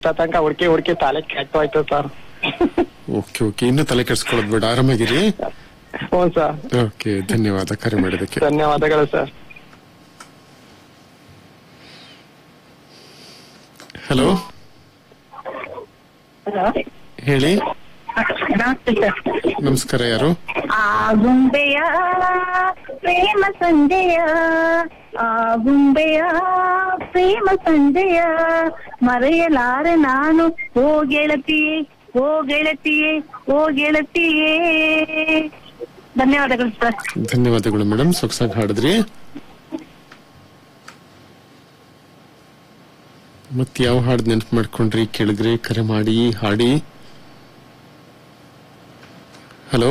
ತನಕ ಹುಡುಕಿ ಹುಡುಕಿ ತಲೆ ಕೆಟ್ಟೋಯ್ತು ಸರ್ ಓಕೆ ಓಕೆ ಇನ್ನು ತಲೆ ಕೆಡ್ಸ್ಕೊಳ್ಳೋದು ಬೇಡ ಆರಾಮಾಗಿರಿ ಹ್ಞೂ ಸರ್ ಓಕೆ ಧನ್ಯವಾದ ಕರೆ ಮಾಡಿದಕ್ಕೆ ಧನ್ಯವಾದಗಳು ಸರ್ ಹಲೋ ಹಲೋ ಹೇಳಿ ನಮಸ್ತೆ ಸರ್ ನಮಸ್ಕಾರ ಯಾರು ಆಗುಂಬೆಯ ಪ್ರೇಮ ಸಂಜೆಯ ಆಗುಂಬೆಯ ಪ್ರೇಮ ಸಂಜೆಯ ಮರೆಯಲಾರೆ ನಾನು ಓ ಗೆಳತಿಯೇ ಓ ಗೆಳತಿಯೇ ಓ ಗೆಳತಿಯೇ ಧನ್ಯವಾದಗಳು ಸರ್ ಧನ್ಯವಾದಗಳು ಮೇಡಮ್ ಸೊಗಸಾಗಿ ಹಾಡಿದ್ರಿ ಮತ್ ಯಾವ ಹಾಡು ನೆನಪು ಮಾಡ್ಕೊಂಡ್ರಿ ಕೇಳಿದ್ರಿ ಕರೆ ಮಾಡಿ ಹಾಡಿ ಹಲೋ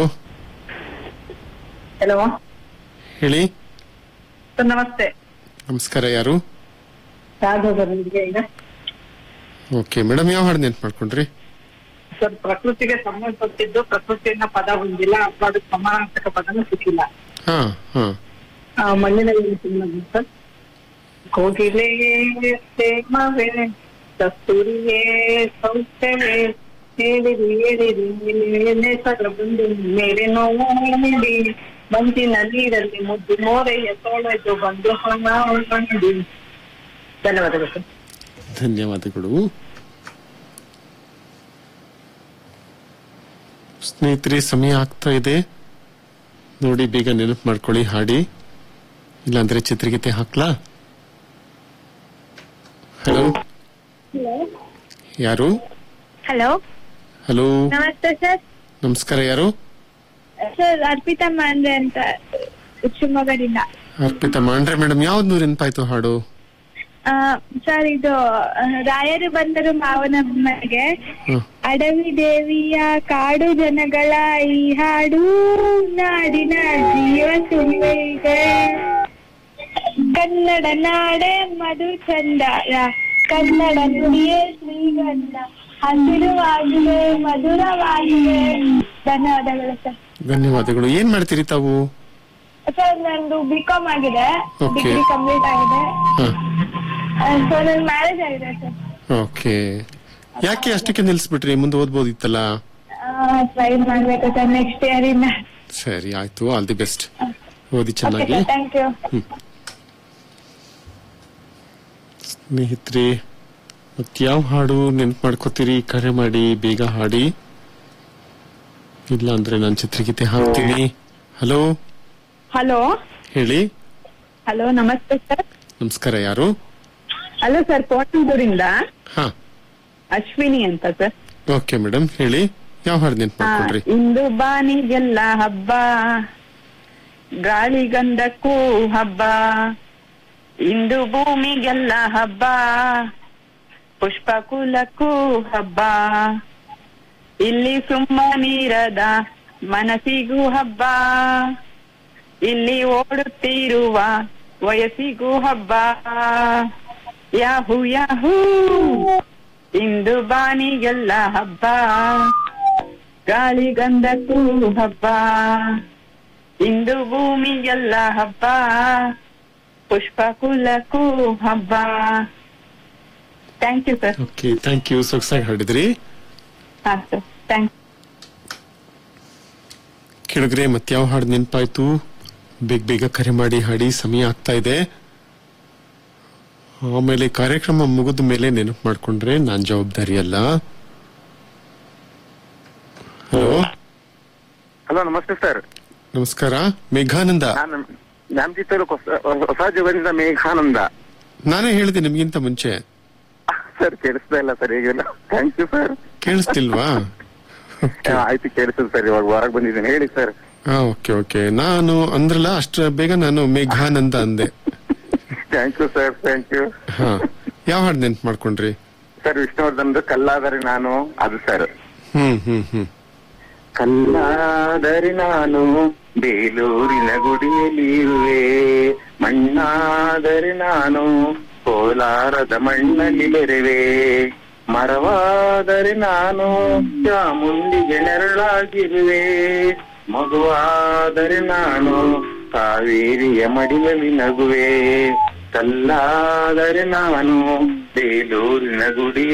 ಹಲೋ ಹೇಳಿ ಸರ್ ನಮಸ್ತೆ ನಮಸ್ಕಾರ ಯಾರು ರಾಘವ ಈಗ ಓಕೆ ಮೇಡಮ್ ಯಾವ ಹಾಡು ನೆನಪು ಮಾಡ್ಕೊಂಡ್ರಿ ಸರ್ ಪ್ರಕೃತಿಗೆ ಸಂಬಂಧಪಟ್ಟಿದ್ದು ಪ್ರಕೃತಿಯನ್ನ ಪದ ಹೊಂದಿಲ್ಲ ಅಥವಾ ಅದಕ್ಕೆ ಸಮಾನಾರ್ಥಕ ಪದನೂ ಸಿಕ್ಕಿಲ್ಲ ಹಾ ಹಾ ಆ, ಮಣ್ಣಿನಲ್ಲಿ ಸಿನಿಮಾ ಸರ್ ಕೋಗಿಲೆ ಪ್ರೇಮವೇ ಕಸ್ತೂರಿಯೇ ಸೌಖ್ಯವೇ ಹೇಳಿರಿ ಹೇಳಿರಿ ನೇಸರ ಬಂದು ಮೇಲೆ ನೋಡಿ ಮಂಜಿನ ನೀರಲ್ಲಿ ಮುದ್ದು ಮೋರೆಯ ತೊಳೆದು ಬಂದು ಹೊಣ ಬಂದು ಧನ್ಯವಾದಗಳು ಸರ್ ಧನ್ಯವಾದಗಳು ಸ್ನೇಹಿತರೆ ಸಮಯ ಆಗ್ತಾ ಇದೆ ನೋಡಿ ಬೇಗ ನೆನಪು ಮಾಡ್ಕೊಳ್ಳಿ ಹಾಡಿ ಇಲ್ಲಾಂದ್ರೆ ಚಿತ್ರಗೀತೆ ಹಾಕ್ಲಾ ಹಲೋ ಯಾರು ಹಲೋ ಹಲೋ ನಮಸ್ತೆ ಸರ್ ನಮಸ್ಕಾರ ಯಾರು ಸರ್ ಅರ್ಪಿತಾ ಮಾಂದ್ರೆ ಅಂತ ಶಿವಮೊಗ್ಗದಿಂದ ಅರ್ಪಿತಾ ಮಾಂಡ್ರೆ ಮೇಡಮ್ ಯಾವ್ದು ನೆನಪಾಯ್ತು ಹಾಡು ಆ, ಸರ್ ಇದು ಆ, ರಾಯರು ಬಂದರು ಮಾವನ ಮನೆಗೆ ಹ್ಮ್. ಅಡವಿ ದೇವಿಯ ಕಾಡು ಜನಗಳ ಈ ಹಾಡು ನಾಡಿನ ಜೀವ ತುಂಬೈದೆ ಕನ್ನಡ ನಾಡೆ ಮಧು ಚಂದ ಯ- ಕನ್ನಡ ನುಡಿಯೇ ಶ್ರೀಗಂಧ ಹಸಿರುವಾಗಿದೆ ಮಧುರವಾಗಿದೆ ಧನ್ಯವಾದಗಳು ಸರ್ ಧನ್ಯವಾದಗಳು ಏನ್ ಮಾಡ್ತೀರಿ ತಾವು ಸರ್ ನಂದು ಬಿ ಕಾಮ್ ಆಗಿದೆ Okay. ಡಿಗ್ರಿ ಕಂಪ್ಲೀಟ್ ಆಗಿದೆ ಹಾ ಸೊ ನನ್ ಮ್ಯಾರೇಜ್ ಆಗಿದೆ ಸರ್ ಓಕೆ ಯಾಕೆ ಅಷ್ಟಕ್ಕೆ ನಿಲ್ಸ್ಬಿಟ್ರಿ ಮುಂದೆ ಓದ್ಬೋದಿತ್ತಲ್ಲ ಟ್ರೈ ಮಾಡ್ಬೇಕು ಸರ್ ನೆಕ್ಸ್ಟ್ ಇಯರ್ ಇಂದ ಸರಿ ಆಯ್ತು ಆಲ್ ದಿ ಬೆಸ್ಟ್ ಓದಿ ಓಕೆ ಚೆನ್ನಾಗಿ ಸರ್ ಥ್ಯಾಂಕ್ ಯು ಸ್ನೇಹಿತರೆ ಮತ್ಯಾವ ಹಾಡು ನೆನ್ಪು ಮಾಡ್ಕೋತೀರಿ ಕರೆ ಮಾಡಿ ಬೇಗ ಹಾಡಿ ಇಲ್ಲ ಅಂದ್ರೆ ನಾನು ಚಿತ್ರಗೀತೆ ಹಾಕ್ತೀನಿ ಹಲೋ ಹಲೋ ಹೇಳಿ ಹಲೋ ನಮಸ್ತೆ ಸರ್ ನಮಸ್ಕಾರ ಯಾರು ಹಲೋ ಸರ್ ಕೋಟಂದೂರಿಂದ ಹಾ ಅಶ್ವಿನಿ ಅಂತ ಸರ್ ಓಕೆ ಮೇಡಮ್ ಹೇಳಿ ಯಾವ ಹಾಡು ನೆನ್ಪು ಮಾಡ್ಕೊಂಡ್ರಿ ಇಂದು ಬಾನಿಗೆಲ್ಲ ಹಬ್ಬ ಗಾಳಿಗಂಧಕ್ಕೂ ಹಬ್ಬ ಇಂದು ಭೂಮಿಗೆಲ್ಲ ಹಬ್ಬ ಪುಷ್ಪಕುಲಕ್ಕೂ ಹಬ್ಬ ಇಲ್ಲಿ ಸುಮ್ಮನಿರದ ಮನಸ್ಸಿಗೂ ಹಬ್ಬ ಇಲ್ಲಿ ಓಡುತ್ತಿರುವ ವಯಸ್ಸಿಗೂ ಹಬ್ಬ ಯಾಹು ಯಾಹೂ ಇಂದು ಬಾನಿಗೆಲ್ಲ ಹಬ್ಬ ಗಾಳಿಗಂಧಕ್ಕೂ ಹಬ್ಬ ಇಂದು ಭೂಮಿಗೆಲ್ಲ ಹಬ್ಬ ಪುಷ್ಪಕುಲಕ್ಕೂ ಹಬ್ಬ thank you sir okay thank you ಸೊಗಸಾಗಿ ಹಾಡಿದ್ರಿ ಹಾ ಸರ್ ಥ್ಯಾಂಕ್ ಕೆಳಗ್ರೆ ಮತ್ಯಾವ ಹಾಡು ನೆನಪಾಯ್ತು ಬೇಗ ಬೇಗ ಕರೆ ಮಾಡಿ ಹಾಡಿ ಸಮಯ ಆಗ್ತಾ ಇದೆ ಆಮೇಲೆ ಕಾರ್ಯಕ್ರಮ ಮುಗಿದ ಮೇಲೆ ನೆನಪು ಮಾಡ್ಕೊಂಡ್ರೆ ನಾನ್ ಜವಾಬ್ದಾರಿ ಅಲ್ಲ ಹಲೋ ಹಲೋ ನಮಸ್ತೆ ಸರ್ ನಮಸ್ಕಾರ ಮೇಘಾನಂದ ನಾನು ನ್ಯಾಮತಿ ತಾಲೂಕು ಹೊಸ- ಹೊಸ ಜೀವನದಿಂದ ಮೇಘಾನಂದ ನಾನೇ ಹೇಳಿದೆ ನಿಮ್ಗಿಂತ ಮುಂಚೆ ಸರ್ ಕೇಳಿಸ್ತಾ ಇಲ್ಲ ಸರ್ ಈಗೆಲ್ಲ ಥ್ಯಾಂಕ್ ಯು ಸರ್ ಕೇಳಿಸ್ತಿಲ್ವಾ ಆಯ್ತು ಕೇಳಿಸ್ತದೆ ಸರ್ ಇವಾಗ ಹೊರಗೆ ಬಂದಿದ್ದೀನಿ ಹೇಳಿ ಸರ್ ಹಾ ಓಕೆ ಓಕೆ ನಾನು ಅಂದ್ರಲ್ಲ ಅಷ್ಟ ಬೇಗ ನಾನು ಮೇಘಾನಂದ ಅಂದೆ thank you sir thank you ಹಾ ಯಾವ ಹಾಡು ನೆನ್ಪು ಮಾಡ್ಕೊಂಡ್ರಿ ಸರ್ ವಿಷ್ಣುವರ್ಧನ್ ಕಲ್ಲಾದರೆ ನಾನು ಅದು ಸರ್ ಹ್ಮ್ ಹ್ಮ್ ಹ್ಮ್ ಕಲ್ಲಾದರೆ ನಾನು ಬೇಲೂರಿನ ಗುಡಿಯಲ್ಲಿ ಇರುವೆ ಮಣ್ಣಾದರೆ ನಾನು ಕೋಲಾರದ ಮಣ್ಣಲ್ಲಿ ಬೆರೆವೆ ಮರವಾದರೆ ನಾನು ಚಾಮುಂಡಿಗೆ ನೆರಳಾಗಿರುವೆ ಮಗುವಾದರೆ ನಾನು ಕಾವೇರಿಯ ಮಡಿಲಲ್ಲಿ ನಗುವೆ ಕಲ್ಲಾದರೆ ನಾನು ಬೇಲೂರಿನ ಗುಡಿ